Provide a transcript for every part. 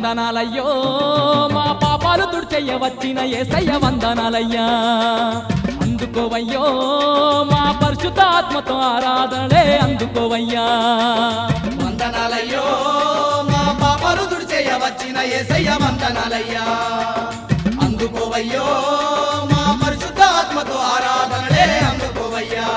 వందనాలయ్యో మా పాపాలు తుడిచెయ్య వచ్చిన ఏసయ్య వందనాలయ్యా అందుకోవయ్యో మా పరిశుద్ధ ఆత్మతో ఆరాధనలే అందుకోవయ్యా వందనాలయ్యో మా పాపాలు తుడిచేయ వచ్చిన ఏసయ్య వందనాలయ్యా అందుకోవయ్యో మా పరిశుద్ధ ఆత్మతో ఆరాధనలే అందుకోవయ్యా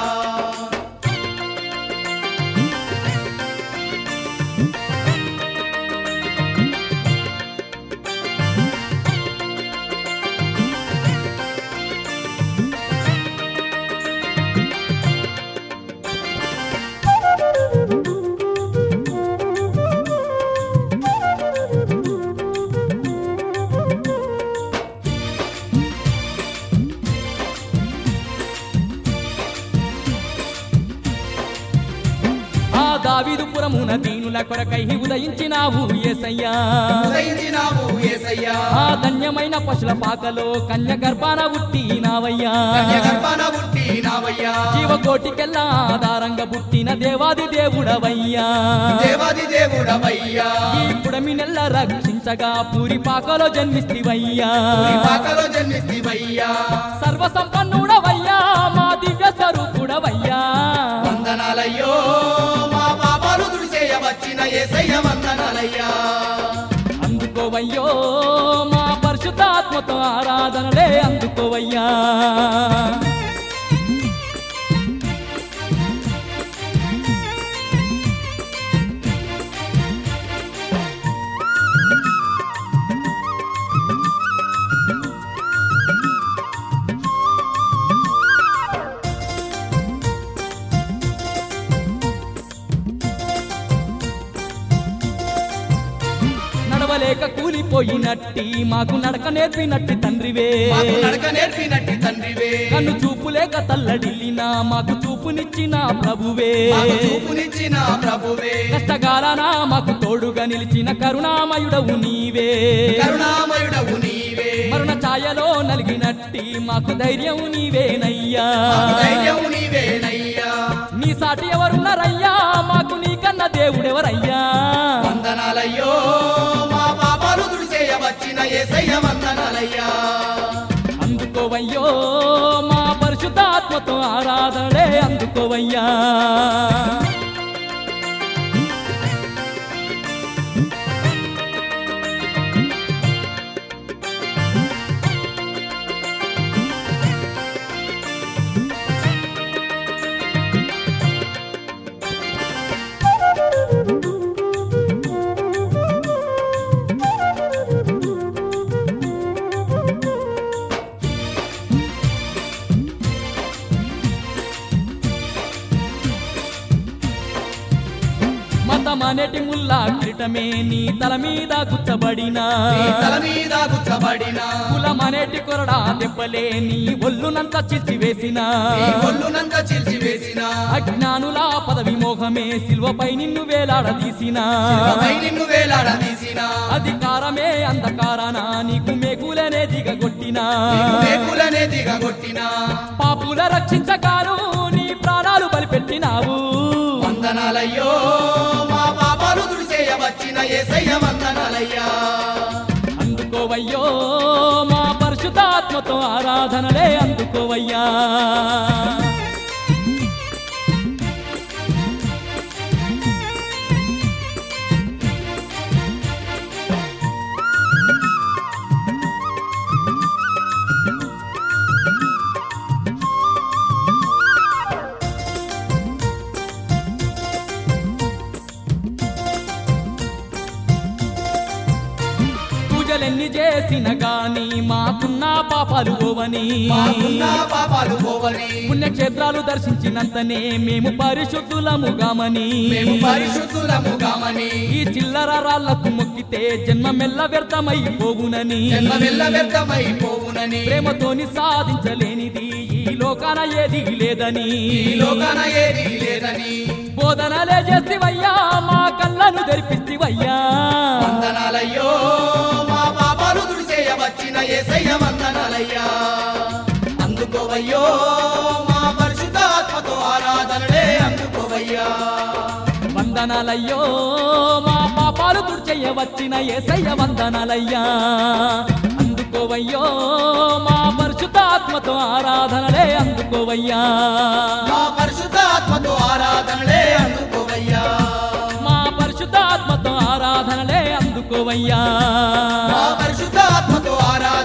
ఆ దావిదుపురమున దీనుల కొరకై ఉదయించినావు ఏసయ్యా ఉదయించినావు ఏసయ్యా ఆ ధన్యమైన పశుల పాకలో కన్య గర్భాన పుట్టినావయ్యా కన్యగర్భాన పుట్టినావయ్యా జీవకోటికెల్లా ఆధారంగా పుట్టిన దేవాది దేవుడవయ్యా దేవాది దేవుడవయ్యా ఈ పుడమి నెల్ల రక్షించగా పూరి పాకలో జన్మిస్తివయ్యా నీ పాకలో జన్మిస్తివయ్యా సర్వ సంపన్నుడవయ్యా మా దివ్య స్వరూపుడవయ్యా వందనాలయ్యో మా పాపాలు తుడిచేయ వచ్చిన ఏసయ్య వందనాలయ్యా అందుకోవయ్యో మా పరిశుద్ధాత్మతో ఆరాధనలే అందుకోవయ్యా నడవలేక కూలిపోయినట్టి మాకు నడక నేర్పినట్టి తండ్రివే మాకు నడక నేర్పినట్టి తండ్రివే కన్ను చూపులేక తల్లడిల్లిన మాకు చూపునిచ్చిన ప్రభువే మాకు చూపునిచ్చిన ప్రభువే కష్టకాలన మాకు తోడుగా నిలిచిన కరుణామయుడవు నీవే కరుణామయుడవు నీవే మరణ ఛాయలో నలిగినట్టి మాకు ధైర్యం నీవేనయ్యా మాకు ధైర్యం నీవేనయ్యా నీ సాటి ఎవరున్నారయ్యా మాకు నీకన్న దేవుడెవరయ్యా వందనాలయ్యో మా పాపాలు తుడిచేయ వచ్చిన ఏసయ్య వందనాలయ్యా అందుకోవయ్యో మా పరిశుద్ధాత్మతో ఆరాధనే అందుకోవయ్యా మతమనేటి ముల్లా కిరీటమే నీ తల మీద గుచ్చబడినా నీ తల మీద గుచ్చబడిన కులమనేటి కొరడా దెబ్బలే నీ ఒళ్ళునంత చిల్చివేసిన నీ ఒళ్ళునంత చిల్చివేసిన అజ్ఞానుల పదవి మోహమే శిల్వపై నిన్ను వేలాడదీసిన శిలపై నిన్ను వేలాడదీసిన అధికారమే అంధకారాన నీకు మేకులనే దిగగొట్టిన నీకు మేకులనే దిగగొట్టిన పాపుల రక్షించగాను నీ ప్రాణాలు బలిపెట్టినావు వందనాలయ్యో మా పాపాలు తుడిచేయ వచ్చిన ఏసయ్య వందనాలయ్యా అందుకోవయ్యో మా పరిశుద్ధాత్మతో ఆరాధనలే అందుకోవయ్యా పూజలెన్ని చేసిన గాని మాకున్న పాపాలు ఓవని మాకున్న పాపాలు పోవని పుణ్యక్షేత్రాలు దర్శించినంతనే మేము పరిశుద్ధులముగామని మేము పరిశుద్ధులము కామని ఈ చిల్లర రాళ్లకు మొక్కితే జన్మమెల్ల వ్యర్థమైపోవునని జన్మమెల్ల వ్యర్థమైపోవునని ప్రేమతోని సాధించలేనిది ఈ లోకాన ఏది లేదని ఈ లోకాన ఏది లేదని బోధనలే చేసివయ్యా మా కళ్ళను తెరిపిస్తివయ్యా వందనాలయ్యో మా పాపాలు తుడిచేయ వచ్చిన ఏసయ్య వందనాలయ్యా అందుకోవయ్యో మా పరిశుద్ధ ఆత్మతో ఆరాధనలే అందుకోవయ్యా వందనాలయ్యో మా పాపాలు తుడిచెయ్య వచ్చిన ఏసయ్య వందనాలయ్యా అందుకోవయ్యో మా పరిశుద్ధాత్మతో ఆరాధనలే అందుకోవయ్యా మా పరిశుద్ధ ఆత్మతో ఆరాధనలే అందుకోవయ్యా మా పరిశుద్ధాత్మతో ఆరాధనలే అందుకోవయ్యా మా పరిశుద్ధ ఆత్మతో ఆరాధనలే